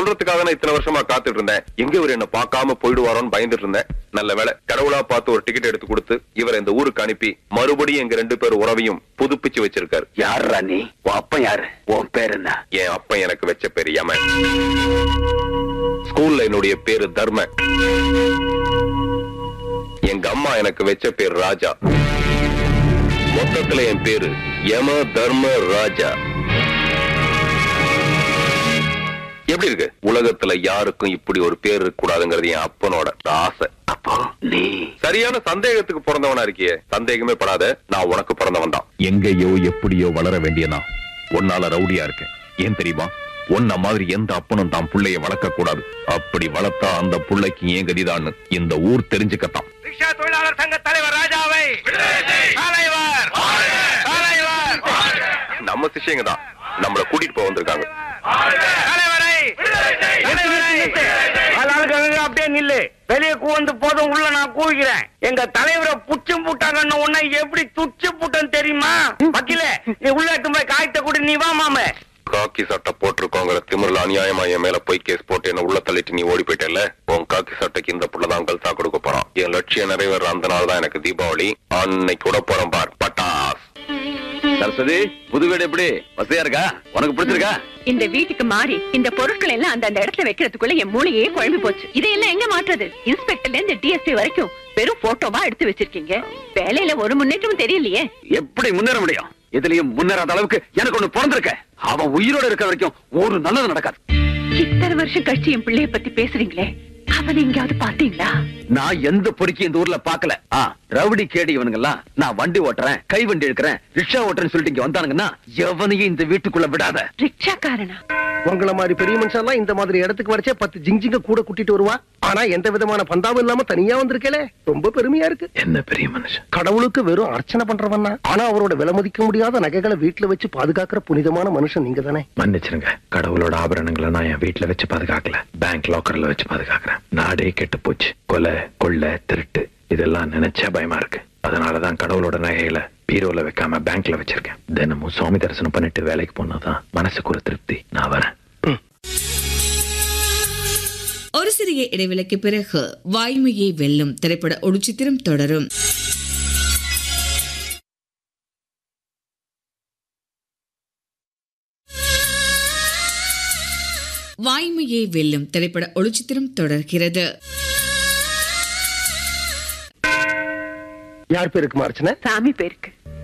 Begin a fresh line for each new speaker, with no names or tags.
சொல்றதுக்காக நான் இத்தனை வருஷமா காத்துட்டு இருந்தேன் எங்க இவர் என்ன பார்க்காம போயிடுவாரோன்னு பயந்துட்டு இருந்தேன் நல்ல வேளை கடவுளா பார்த்து ஒரு டிக்கெட் எடுத்து கொடுத்து இவரை இந்த ஊருக்கு அனுப்பி மறுபடியும் எங்க ரெண்டு பேர் உறவையும் புதுப்பிச்சு வச்சிருக்காரு
யாருடா நீ உன் அப்பன் யாரு உன் பேர் என்ன
என் அப்பா எனக்கு வச்ச பேரு யமன் ஸ்கூல்ல என்னுடைய பேரு தர்ம எங்க அம்மா எனக்கு வச்ச பேர் ராஜா மொத்தத்துல என் பேரு யம தர்ம ராஜா எப்படி இருக்கு உலகத்துல யாருக்கும் இப்படி ஒரு பேர் இருக்க கூடாதுங்கிறது என் அப்பனோட ஆசை
அப்போ நீ
சரியான சந்தேகத்துக்கு பிறந்தவனா இருக்கியே சந்தேகமே படாத நான் உனக்கு பிறந்தவன் தான்
எங்கேயோ எப்படியோ வளர வேண்டிய நான் உன்னால ரவுடியா இருக்கேன் ஏன் தெரியுமா உன்ன மாதிரி எந்த அப்பனும் தான் புள்ளைய வளர்க்க கூடாது அப்படி வளர்த்தா அந்த புள்ளைக்கு ஏன் கதிதான்னு இந்த ஊர் தெரிஞ்சுக்கத்தான்
ரிக்ஷா தொழிலாளர் சங்க தலைவர் ராஜாவை தலைவர் தலைவர்
நம்ம சிஷ்யங்க தான் நம்மள கூட்டிட்டு போக வந்திருக்காங்க
தலைவரை ஆளாளுக்கு அப்படியே நில்லு வெளியே கூந்து போதும் உள்ள நான் கூவிக்கிறேன் எங்க தலைவரை புச்சும் புட்டாங்கன்னு உன்னை எப்படி துச்சு புட்டன் தெரியுமா வக்கீல நீ உள்ள எடுத்து போய் காயத்தை கூட நீ வா மாமே
காக்கி சட்டை போட்டிருக்கோங்கிற திமிர்ல அநியாயமா என் மேல போய் கேஸ் போட்டு என்ன உள்ள தள்ளிட்டு நீ ஓடி போயிட்டல உன் காக்கி சட்டைக்கு இந்த புள்ளதான் கல்சா கொடுக்க போறான் என் லட்சியம் நிறைவேற அந்த நாள் தான் எனக்கு தீபாவளி அன்னைக்கு கூட போறோம் பார் பட்டாஸ்
சரஸ்வதி புது வீடு எப்படி வசதியா இருக்கா உனக்கு பிடிச்சிருக்கா
இந்த வீட்டுக்கு மாறி இந்த பொருட்கள் எல்லாம் அந்த அந்த இடத்துல வைக்கிறதுக்குள்ள என் மூளையே குழம்பி போச்சு இதையெல்லாம் எங்க மாற்றுறது இன்ஸ்பெக்டர்ல இருந்து டிஎஸ்பி வரைக்கும் வெறும் போட்டோவா எடுத்து வச்சிருக்கீங்க வேலையில ஒரு முன்னேற்றமும் தெரியலையே
எப்படி முன்னேற முடியும் இதுலயும் முன்னேறாத அளவுக்கு எனக்கு ஒண்ணு பிறந்திருக்க அவன் உயிரோட இருக்க வரைக்கும் ஒரு நல்லது நடக்காது
இத்தனை வருஷம் கழிச்சு என் பிள்ளைய பத்தி பேசுறீங்களே அவனை எங்கேயாவது பாத்தீங்களா
நான் எந்த பொறுக்கி இந்த ஊர்ல பாக்கல ஆ, ரவுடி கேடி இவனுங்க எல்லாம் நான் வண்டி ஓட்டுறேன் கை வண்டி எடுக்கிறேன் ரிக்ஷா ஓட்டுறேன்னு சொல்லிட்டு இங்க வந்தானுங்கன்னா எவனையும் இந்த வீட்டுக்குள்ள விடாத
ரிக்ஷாக்காரனா
உங்கள மாதிரி பெரிய மனுஷன்லாம் இந்த மாதிரி இடத்துக்கு வரைச்சே பத்து ஜிங்ஜிங்க கூட கூட்டிட்டு வருவா ஆனா எந்த விதமான பந்தாவும் இல்லாம தனியா வந்திருக்கலே ரொம்ப பெருமையா இருக்கு
என்ன பெரிய மனுஷன்
கடவுளுக்கு வெறும் அர்ச்சனை பண்றவன்னா ஆனா அவரோட விலை மதிக்க முடியாத நகைகளை வீட்டுல வச்சு பாதுகாக்கிற புனிதமான மனுஷன் நீங்க தானே
மன்னிச்சிருங்க கடவுளோட ஆபரணங்களை நான் என் வீட்டுல வச்சு பாதுகாக்கல பேங்க் லாக்கர்ல வச்சு பாதுகாக்கிறேன் நாடே கெட்டு போச்சு கொலை கொள்ளை திருட்டு இதெல்லாம் நினைச்சா பயமா இருக்கு அதனாலதான் கடவுளோட நகைகளை பீரோல வைக்காம பேங்க்ல வச்சிருக்கேன் தினமும் சுவாமி தரிசனம் பண்ணிட்டு வேலைக்கு போனாதான் மனசுக்கு ஒரு திருப்தி நான் வரேன்
ஒரு சிறிய இடைவெளிக்கு பிறகு வாய்மையை வெல்லும் திரைப்பட ஒளிச்சித்திரம் தொடரும் வாய்மையை வெல்லும் திரைப்பட ஒளிச்சித்திரம் தொடர்கிறது
யார் பேருக்கு அர்ச்சனை
சாமி பேருக்கு